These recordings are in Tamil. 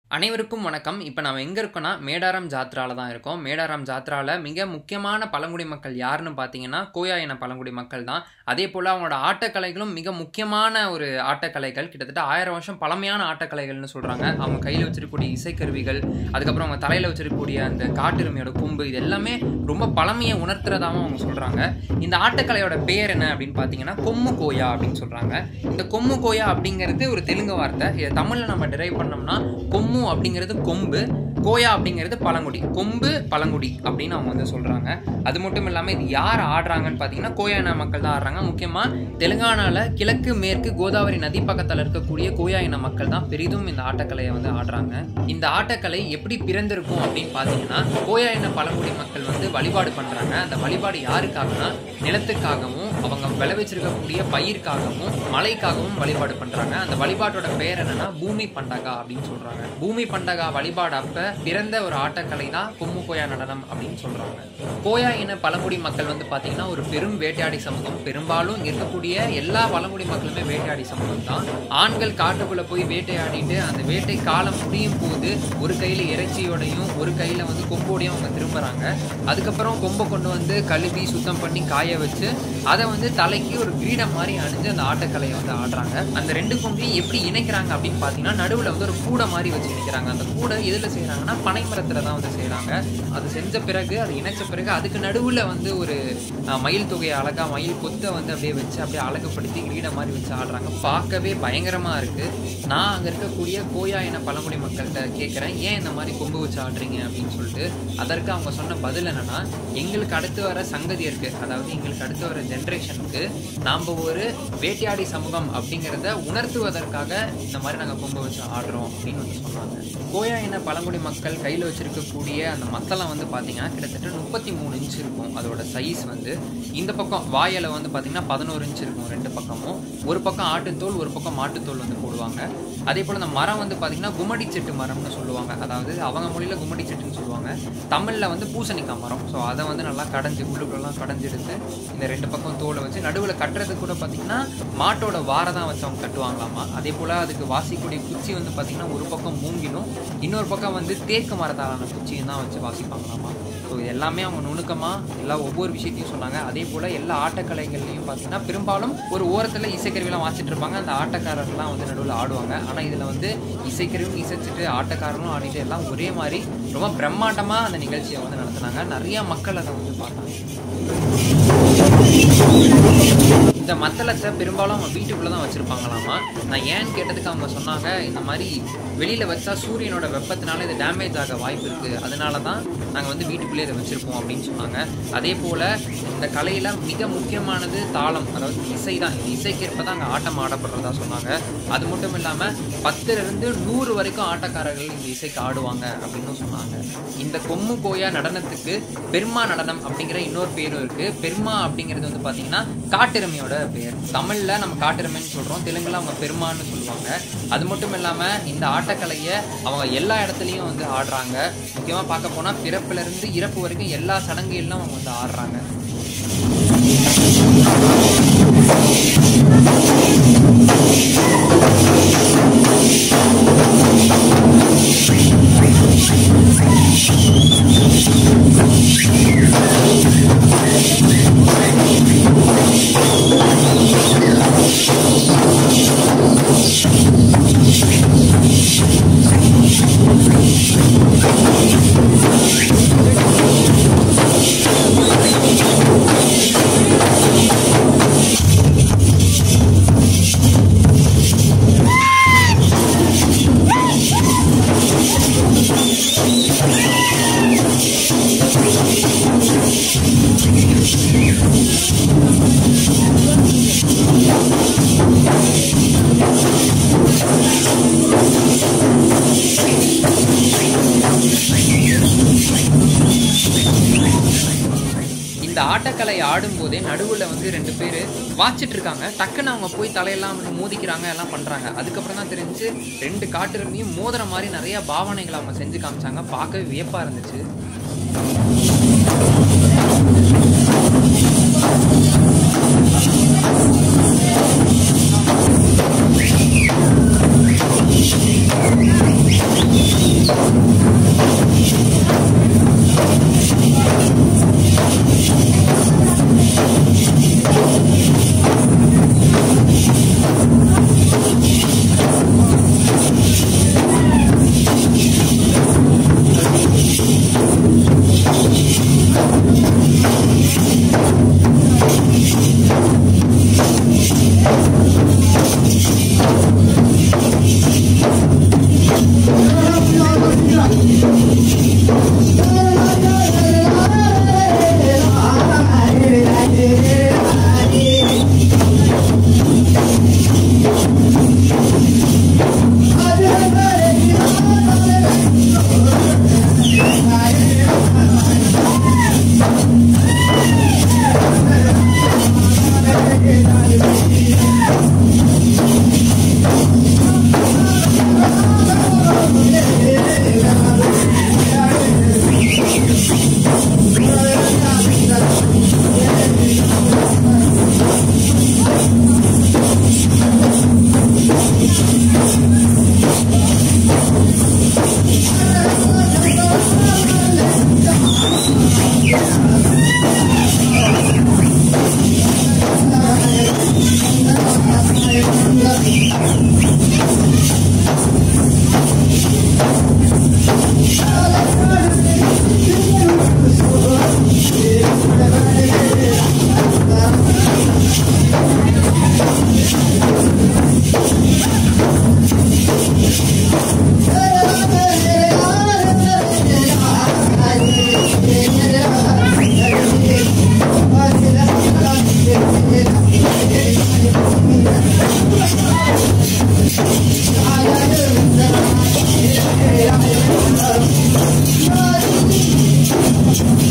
அனைவருக்கும் வணக்கம். இப்ப நாம எங்க இருக்கோம்னா, மேடாரம் ஜாத்ரால தான் இருக்கோம். மேடாரம் ஜாத்ரால மிக முக்கியமான பழங்குடி மக்கள் யாருன்னு பார்த்தீங்கன்னா, கோயா இன பழங்குடி மக்கள் தான். அதேபோல அவங்களோட ஆட்டக்கலைகளும் மிக முக்கியமான ஒரு ஆட்டக்கலைகள். கிட்டத்தட்ட 1000 வருஷம் பழமையான ஆட்டக்கலைகள்னு சொல்றாங்க. அவங்க கையில வச்சிருக்கக்கூடிய இசைக்கருவிகள், அதுக்கப்புறம் அவங்க தலையில வச்சிருக்கக்கூடிய அந்த காட்டெருமையோட கொம்பு, இது எல்லாமே ரொம்ப பழமைய உணர்த்துறதாவும் அவங்க சொல்றாங்க. இந்த ஆட்டக்கலையோட பெயர் என்ன அப்படின்னு பார்த்தீங்கன்னா, கொம்மு கோயா அப்படின்னு சொல்றாங்க. இந்த கொம்மு கோயா அப்படிங்கிறது ஒரு தெலுங்கு வார்த்தை. இத தமிழ்ல நம்ம டிரைவ் பண்ணோம்னா, கொம்மு அப்படிங்கிறது கொம்பு, கோயா அப்படிங்கிறது பழங்குடி. கொம்பு, பழங்குடி அப்படின்னு அவங்க வந்து சொல்றாங்க. அது மட்டும் இல்லாம இது யார் ஆடுறாங்கன்னு பார்த்தீங்கன்னா, கோயா இன மக்கள் தான் ஆடுறாங்க. முக்கியமா தெலுங்கானால கிழக்கு, மேற்கு கோதாவரி நதி பக்கத்துல இருக்கக்கூடிய கோயா இன மக்கள் தான் பெரிதும் இந்த ஆட்டக்கலைய வந்து ஆடுறாங்க. இந்த ஆட்டக்கலை எப்படி பிறந்திருக்கும் அப்படின்னு பார்த்தீங்கன்னா, கோயா இன பழங்குடி மக்கள் வந்து வழிபாடு பண்றாங்க. அந்த வழிபாடு யாருக்காகன்னா, நிலத்துக்காகவும், அவங்க விளைவிச்சிருக்கக்கூடிய பயிர்க்காகவும், மழைக்காகவும் வழிபாடு பண்றாங்க. அந்த வழிபாட்டோட பெயர் என்னன்னா, பூமி பண்டகா அப்படின்னு சொல்றாங்க. பூமி பண்டகா வழிபாடு அப்ப பிறந்த ஒரு ஆட்டக்கலை தான் கொம்மு கோயா நடனம் அப்படின்னு சொல்றாங்க. கோயா இன பழங்குடி மக்கள் வந்து பார்த்தீங்கன்னா, ஒரு பெரும் வேட்டையாடி சமூகம். பெரும்பாலும் இங்க இருக்கக்கூடிய எல்லா பழங்குடி மக்களுமே வேட்டையாடி சமூகம் தான். ஆண்கள் காட்டுக்குள்ள போய் வேட்டையாடிட்டு, அந்த வேட்டை காலம் முடியும் போது, ஒரு கையில இறைச்சியோடையும், ஒரு கையில வந்து கொம்போடையும் அவங்க திரும்புறாங்க. அதுக்கப்புறம் கொம்ப கொண்டு வந்து கழுவி, சுத்தம் பண்ணி, காய வச்சு, அத வந்து தலைக்கு ஒரு கிரீடம் மாரி அணிஞ்சு அந்த ஆட்டக்கலைய வந்து ஆடுறாங்க. அந்த 2 கொம்பையும் எப்படி இணைக்கிறாங்க அப்படின்னு பார்த்தீங்கன்னா, நடுவுல வந்து ஒரு கூடை மாரி வச்சு இணைக்கிறாங்க. அந்த கூடை எதுல செய்றாங்கன்னா, பனை மரத்துல தான் வந்து செய்றாங்க. அது செஞ்ச பிறகு, அது இணைச்ச பிறகு, அதுக்கு நடுவுல வந்து ஒரு அ மயில் தொகைய அழகா மயில் கொத்த வந்து அப்படியே வச்சு, அப்படியே அழகுபடுத்தி கிரீடம் மாரி வச்சு ஆடுறாங்க. பார்க்கவே பயங்கரமா இருக்கு. நான் அங்க இருக்கக்கூடிய கோயா இன பழங்குடி மக்கள்ட்ட கேட்கிறேன், "ஏன் இந்த மாரி கொம்பு வச்சு ஆடுறீங்க?" அப்படின்னு சொல்லிட்டு. அதற்கு அவங்க சொன்ன பதில் என்னன்னா, "எங்களுக்கு அடுத்து வர சங்கதியருக்கு, அதாவது எங்களுக்கு அடுத்து வர ஜெனரேஷனுக்கு, நாம ஒரு வேட்டையாடி சமூகம் அப்படிங்கிறத உணர்த்துவதற்காக இந்த மாரி நாங்க கொம்பு வச்சு ஆடுறோம்." அப்படின்னு வந்து சொன்னாங்க. கோயா இன பழங்குடி மக்கள் கையில வச்சிருக்கக்கூடிய அந்த மத்தளம் வந்து பார்த்தீங்கன்னா, கிட்டத்தட்ட 33 இன்ச் இருக்கும். அதோட சைஸ் வந்து. இந்த பக்கம் வாயல வந்து பார்த்தீங்கன்னா, 11 இன்ச் இருக்கும் 2 பக்கமும். ஒரு பக்கம் ஆட்டுத்தோல், ஒரு பக்கம் மாட்டுத்தோல் வந்து போடுவாங்க. அதேபோல இந்த மரம் வந்து பார்த்தீங்கன்னா, குமடி செட்டு மரம்னு சொல்லுவாங்க. அதாவது அவங்க மொழியில குமடி செட்டுன்னு சொல்லுவாங்க. தமிழ்ல வந்து பூசணிக்காய் மரம். ஸோ அத வந்து நல்லா கடைஞ்சு, உள்ளுக்குள்ளலாம் கடைஞ்சு எடுத்து, இந்த 2 பக்கம் தோல வச்சு, நடுவுல கட்டுறதுக்கு கூட பார்த்தீங்கன்னா, மாட்டோட வார தான் வச்சு அவங்க கட்டுவாங்களாமா. அதேபோல அதுக்கு வாசிக்கக்கூடிய குச்சி வந்து பார்த்தீங்கன்னா, ஒரு பக்கம் மூங்கிலும், இன்னொரு பக்கம் வந்து தேக்கு மரத்தாலான குச்சியும் தான் வச்சு வாசிப்பாங்களாமா. ஸோ இது எல்லாமே அவங்க நுணுக்கமா, எல்லா ஒவ்வொரு விஷயத்தையும் சொன்னாங்க. அதேபோல எல்லா ஆட்டக்கலைகள்லயும் பார்த்தீங்கன்னா, பெரும்பாலும் ஒரு ஓரத்துல இசைக்கருவிலாம் வாசிச்சுட்டு இருப்பாங்க. அந்த ஆட்டக்காரர்லாம் வந்து நடுவுல ஆடுவாங்க. ஆனா இதுல வந்து இசைக்கருவியும் இசைச்சுட்டு, ஆட்டக்காரனும் ஆடிட்டு எல்லாம் ஒரே மாரி ரொம்ப பிரம்மாண்டமா அந்த நிகழ்ச்சிய வந்து நடத்துனாங்க. நெறைய மக்கள் அத வந்து பார்த்தாங்க. இந்த மத்தளத்த பெரும்பாலும் அவங்க வீட்டுக்குள்ள தான் வச்சிருப்பாங்களாமா. நான் ஏன்னு கேட்டதுக்கு அவங்க சொன்னாங்க, "இந்த மாரி வெளியில வச்சா சூரியனோட வெப்பத்தினால இது டேமேஜ் ஆக வாய்ப்பு இருக்கு. அதனால தான் நாங்க வந்து வீட்டுக்குள்ளேயே இத வச்சிருப்போம்." அப்படின்னு சொன்னாங்க. அதேபோல இந்த கலையில மிக முக்கியமானது தாளம். அதாவது இசை தான். இந்த இசைக்கேற்ப தான் அங்க ஆட்டம் ஆடப்படுறதா சொன்னாங்க. அது மட்டும் இல்லாம 10லிருந்து 100 வரைக்கும் ஆட்டக்காரர்கள் இந்த இசைக்கு ஆடுவாங்க அப்படின்னும் சொன்னாங்க. இந்த கொம்மு கோயா நடனத்துக்கு பெர்மா நடனம் அப்படிங்கிற இன்னொரு பேரும் இருக்கு. பெர்மா அப்படிங்கிறது வந்து பார்த்தீங்கன்னா, காட்டெருமையோட பெயர். தமிழ்ல நம்ம காட்டெருமைன்னு சொல்றோம். தெலுங்குல அவங்க பெருமான்னு சொல்லுவாங்க. அது மட்டும் இல்லாம இந்த ஆட்டக்கலைய அவங்க எல்லா இடத்துலயும் வந்து ஆடுறாங்க. முக்கியமா பார்க்க போனா பிறப்பிலிருந்து இறப்பு வரைக்கும் எல்லா சடங்குகளிலும் அவங்க வந்து ஆடுறாங்க. இந்த ஆட்டக்கலை ஆடும்போதே நடுவுல வந்து 2 பேரு வாச்சிட்டு இருக்காங்க. டக்குன்னு அவங்க போய் தலையெல்லாம் வந்து மோதிக்கிறாங்க, எல்லாம் பண்றாங்க. அதுக்கப்புறம் தான் தெரிஞ்சுச்சு, 2 காட்டெருமையும் மோதுற மாரி நெறைய பாவனைகள அவங்க செஞ்சு காமிச்சாங்க. பார்க்கவே வியப்பா இருந்துச்சு.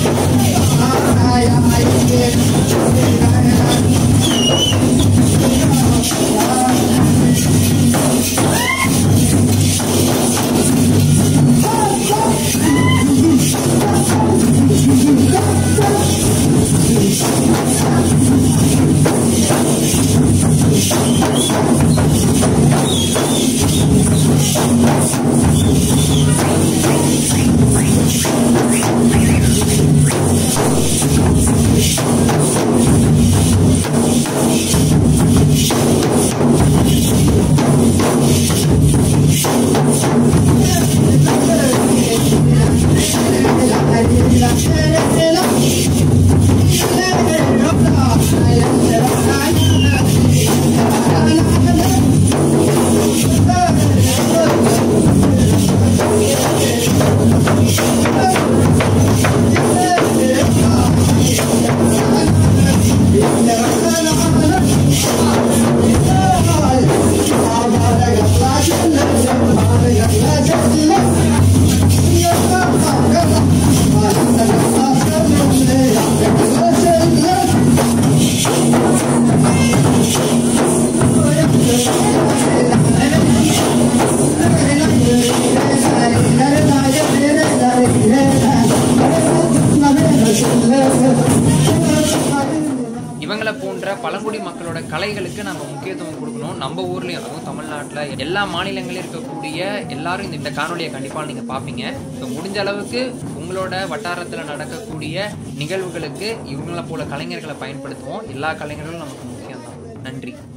இவங்களை போன்ற பழங்குடி மக்களோட கலைகளுக்கு நம்ம முக்கியத்துவம் கொடுக்கணும் நம்ம ஊர்லயும் அதுவும் தமிழ்நாட்டில் எல்லா மாநிலங்களிலும் இருக்கக்கூடிய எல்லாரும் இந்த இந்த காணொலியை கண்டிப்பாக நீங்கள் பார்ப்பீங்க ஸோ முடிஞ்ச அளவுக்கு உங்களோட வட்டாரத்தில் நடக்கக்கூடிய நிகழ்வுகளுக்கு இவங்கள போல கலைஞர்களை பயன்படுத்துவோம் எல்லா கலைஞர்களும் நமக்கு முக்கியம் தான் நன்றி